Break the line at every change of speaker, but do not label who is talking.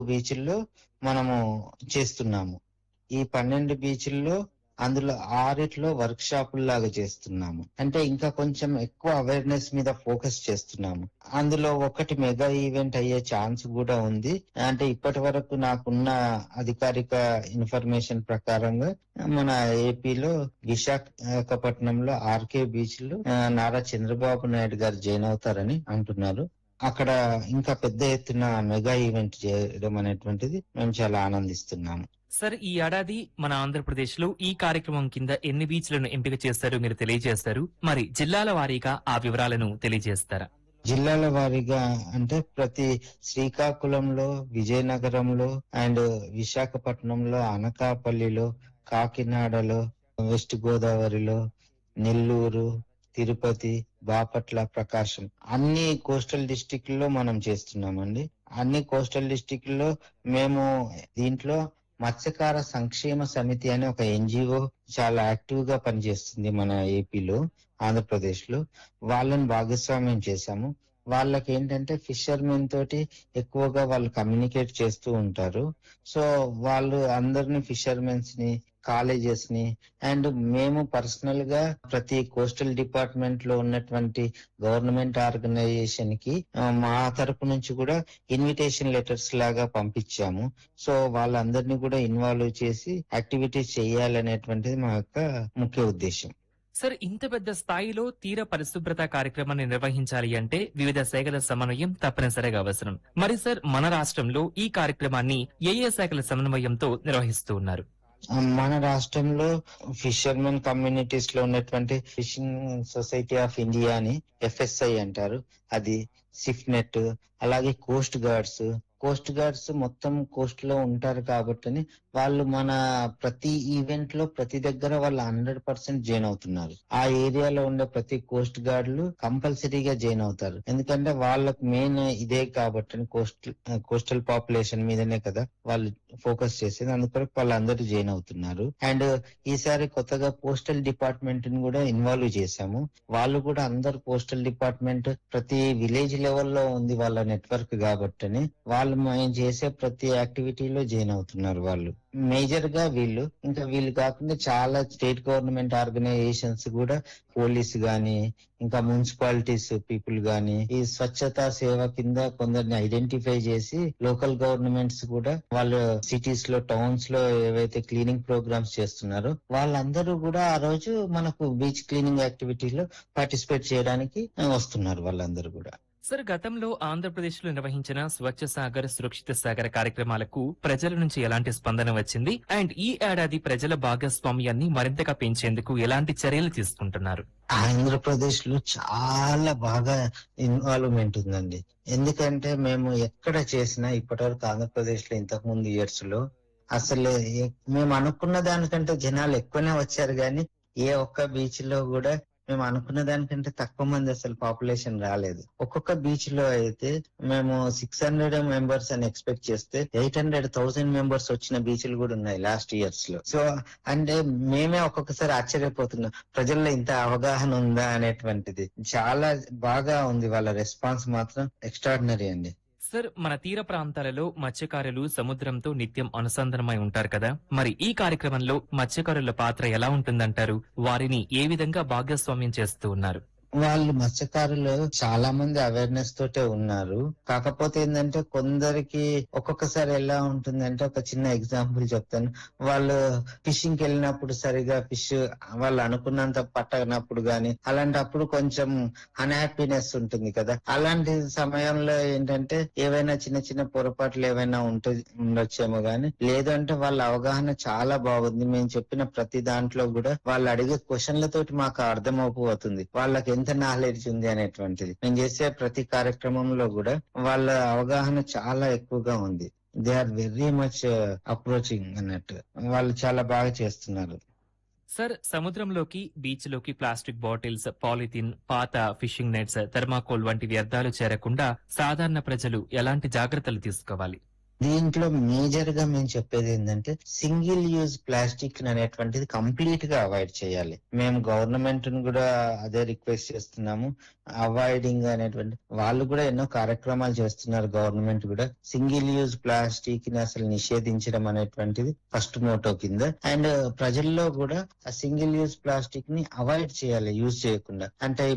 బీచ్ల్లో మనము చేస్తున్నాము ఈ పన్నెండు బీచ్ల్లో అందులో ఆరిట్లో వర్క్ షాపుల లాగా చేస్తున్నాము అంటే ఇంకా కొంచెం ఎక్కువ అవేర్నెస్ మీద ఫోకస్ చేస్తున్నాము అందులో ఒకటి మెగా ఈవెంట్ అయ్యే ఛాన్స్ కూడా ఉంది అంటే ఇప్పటి వరకు నాకున్న అధికారిక ఇన్ఫర్మేషన్ ప్రకారంగా మన ఏపీలో విశాఖపట్నంలో ఆర్కే బీచ్ లో ఆ, నారా చంద్రబాబు నాయుడు గారు జాయిన్ అవుతారని అంటున్నారు అక్కడ ఇంకా పెద్ద ఎత్తున మెగా ఈవెంట్ చేయడం అనేటువంటిది మేము చాలా ఆనందిస్తున్నాము
సార్ ఈ ఏడాది మన ఆంధ్రప్రదేశ్ లో ఈ కార్యక్రమం కింద ఎన్ని బీచ్లను ఎంపిక చేస్తారు మీరు తెలియజేస్తారు మరి జిల్లాల వారీగా ఆ వివరాలను తెలియజేస్తారా
జిల్లాల వారీగా అంటే ప్రతి శ్రీకాకుళంలో విజయనగరంలో అండ్ విశాఖపట్నంలో అనకాపల్లిలో కాకినాడలో వెస్ట్ గోదావరిలో నెల్లూరు తిరుపతి బాపట్ల ప్రకాశం అన్ని కోస్టల్ డిస్టిక్ లో మనం చేస్తున్నామండి అన్ని కోస్టల్ డిస్టిక్ లో మేము దీంట్లో మత్స్యకార సంక్షేమ సమితి అనే ఒక ఎన్జిఓ చాలా యాక్టివ్ గా పనిచేస్తుంది మన ఏపీలో ఆంధ్రప్రదేశ్ లో వాళ్ళని భాగస్వామ్యం చేశాము వాళ్ళకి ఏంటంటే ఫిషర్మెన్ తోటి ఎక్కువగా వాళ్ళు కమ్యూనికేట్ చేస్తూ ఉంటారు సో వాళ్ళు అందరిని ఫిషర్మెన్స్ ని కాలేజెస్ ని అండ్ మేము పర్సనల్ గా ప్రతి కోస్టల్ డిపార్ట్మెంట్ లో ఉన్నటువంటి గవర్నమెంట్ ఆర్గనైజేషన్ కి ఆ, మా తరపు నుంచి కూడా ఇన్విటేషన్ లెటర్స్ లాగా పంపించాము సో వాళ్ళందరినీ కూడా ఇన్వాల్వ్ చేసి యాక్టివిటీస్ చేయాలనేటువంటిది మా యొక్క ముఖ్య ఉద్దేశం
సార్ ఇంత పెద్ద స్థాయిలో తీర పరిశుభ్రత కార్యక్రమాన్ని నిర్వహించాలి అంటే వివిధ శాఖల సమన్వయం తప్పనిసరిగా అవసరం మరి సార్ మన రాష్ట్రంలో ఈ కార్యక్రమాన్ని ఏ ఏ శాఖల సమన్వయంతో నిర్వహిస్తూ ఉన్నారు
ఆ, మన రాష్ట్రంలో ఫిషర్మెన్ కమ్యూనిటీస్ లో ఉన్నటువంటి ఫిషింగ్ సొసైటీ ఆఫ్ ఇండియా అని ఎఫ్ఎస్ఐ అంటారు అది సిఫ్ నెట్ అలాగే కోస్ట్ గార్డ్స్ కోస్ట్ గార్డ్స్ మొత్తం కోస్ట్ లో ఉంటారు కాబట్టి వాళ్ళు మన ప్రతి ఈవెంట్ లో ప్రతి దగ్గర వాళ్ళు హండ్రెడ్ పర్సెంట్ జాయిన్ అవుతున్నారు ఆ ఏరియాలో ఉండే ప్రతి కోస్ట్ గార్డులు కంపల్సరీగా జాయిన్ అవుతారు ఎందుకంటే వాళ్ళకు మెయిన్ ఇదే కాబట్టి కోస్టల్ కోస్టల్ పాపులేషన్ మీదనే కదా వాళ్ళు ఫోకస్ చేసేది అందుకొరకు వాళ్ళందరూ జాయిన్ అవుతున్నారు అండ్ ఈసారి కొత్తగా పోస్టల్ డిపార్ట్మెంట్ ని కూడా ఇన్వాల్వ్ చేశాము వాళ్ళు కూడా అందరు పోస్టల్ డిపార్ట్మెంట్ ప్రతి విలేజ్ లెవెల్లో ఉంది వాళ్ళ నెట్వర్క్ కాబట్టి వాళ్ళు మేము చేసే ప్రతి యాక్టివిటీలో జాయిన్ అవుతున్నారు వాళ్ళు మేజర్ గా వీళ్ళు ఇంకా వీళ్ళు కాకుండా చాలా స్టేట్ గవర్నమెంట్ ఆర్గనైజేషన్స్ కూడా పోలీస్ గాని ఇంకా మున్సిపాలిటీస్ పీపుల్ గాని ఈ స్వచ్ఛతా సేవ కింద కొందరిని ఐడెంటిఫై చేసి లోకల్ గవర్నమెంట్స్ కూడా వాళ్ళ సిటీస్ లో టౌన్స్ లో ఏవైతే క్లీనింగ్ ప్రోగ్రామ్స్ చేస్తున్నారో వాళ్ళందరూ కూడా ఆ రోజు మనకు బీచ్ క్లీనింగ్ యాక్టివిటీలో పార్టిసిపేట్ చేయడానికి వస్తున్నారు వాళ్ళందరూ కూడా
సార్ గతంలో ఆంధ్రప్రదేశ్ లో నిర్వహించిన స్వచ్ఛ సాగర్ సురక్షిత సాగర్ కార్యక్రమాలకు ప్రజల నుంచి ఎలాంటి స్పందన వచ్చింది అండ్ ఈ ఏడాది ప్రజల భాగస్వామ్యాన్ని మరింతగా పెంచేందుకు ఎలాంటి చర్యలు తీసుకుంటున్నారు
ఆంధ్రప్రదేశ్ లో చాలా బాగా ఇన్వాల్వ్మెంట్ ఉందండి ఎందుకంటే మేము ఎక్కడ చేసినా ఇప్పటివరకు ఆంధ్రప్రదేశ్ లో ఇంతకు ముందు ఇయర్స్ లో అసలు ఎ- మేము అనుకున్న దానికంటే జనాలు ఎక్కువనే వచ్చారు కానీ ఏ ఒక్క బీచ్ లో కూడా మేము అనుకున్న దానికంటే తక్కువ మంది అసలు పాపులేషన్ రాలేదు ఒక్కొక్క బీచ్ లో అయితే మేము సిక్స్ హండ్రెడ్ మెంబర్స్ అని ఎక్స్పెక్ట్ చేస్తే ఎయిట్ హండ్రెడ్ థౌసండ్ మెంబర్స్ వచ్చిన బీచ్లు కూడా ఉన్నాయి లాస్ట్ ఇయర్స్ లో సో అంటే మేమే ఒక్కొక్కసారి ఆశ్చర్యపోతున్నాం ప్రజల్లో ఇంత అవగాహన ఉందా అనేటువంటిది చాలా బాగా ఉంది వాళ్ళ రెస్పాన్స్ మాత్రం ఎక్స్ట్రాడినరీ అండి
సార్ మన తీర ప్రాంతాలలో మత్స్యకారులు సముద్రంతో నిత్యం అనుసంధానమై ఉంటారు కదా మరి ఈ కార్యక్రమంలో మత్స్యకారుల పాత్ర ఎలా ఉంటుందంటారు వారిని ఏ విధంగా భాగస్వామ్యం చేస్తూ ఉన్నారు
వాళ్ళు మత్స్యకారులు చాలా మంది అవేర్నెస్ తోటే ఉన్నారు కాకపోతే ఏంటంటే కొందరికి ఒక్కొక్కసారి ఎలా ఉంటుందంటే ఒక చిన్న ఎగ్జాంపుల్ చెప్తాను వాళ్ళు ఫిషింగ్ కి వెళ్ళినప్పుడు సరిగా ఫిష్ వాళ్ళు అనుకున్నంత పట్టనప్పుడు గాని అలాంటప్పుడు కొంచెం అన్హ్యాపీనెస్ ఉంటుంది కదా అలాంటి సమయంలో ఏంటంటే ఏవైనా చిన్న చిన్న పొరపాట్లు ఏవైనా ఉంటే ఉండొచ్చేమో గాని లేదంటే వాళ్ళ అవగాహన చాలా బాగుంది మేము చెప్పిన ప్రతి దాంట్లో కూడా వాళ్ళు అడిగే క్వశ్చన్లతోటి మాకు అర్థమైపోతుంది వాళ్ళకి ఎంత నాలెడ్జ్ ఉంది అనేటువంటిది మేము చేసే ప్రతి కార్యక్రమంలో కూడా వాళ్ళ అవగాహన చాలా ఎక్కువగా ఉంది they are very much approaching అన్నట్టు వాళ్ళు చాలా బాగా చేస్తున్నారు
సార్ సముద్రంలోకి బీచ్ లోకి ప్లాస్టిక్ బాటిల్స్ పాలిథిన్ పాత ఫిషింగ్ నెట్స్ థర్మాకోల్ వంటి వ్యర్థాలు చేరకుండా సాధారణ ప్రజలు ఎలాంటి జాగ్రత్తలు తీసుకోవాలి
దీంట్లో మేజర్ గా మేము చెప్పేది ఏంటంటే సింగిల్ యూజ్ ప్లాస్టిక్ అనేటువంటిది కంప్లీట్ గా అవాయిడ్ చేయాలి మేము గవర్నమెంట్ ను కూడా అదే రిక్వెస్ట్ చేస్తున్నాము అవాయిడింగ్ అనేటువంటి వాళ్ళు కూడా ఎన్నో కార్యక్రమాలు చేస్తున్నారు గవర్నమెంట్ కూడా సింగిల్ యూజ్ ప్లాస్టిక్ ని అసలు నిషేధించడం అనేటువంటిది ఫస్ట్ మోటో కింద అండ్ ప్రజల్లో కూడా ఆ సింగిల్ యూజ్ ప్లాస్టిక్ ని అవాయిడ్ చేయాలి యూజ్ చేయకుండా అంటే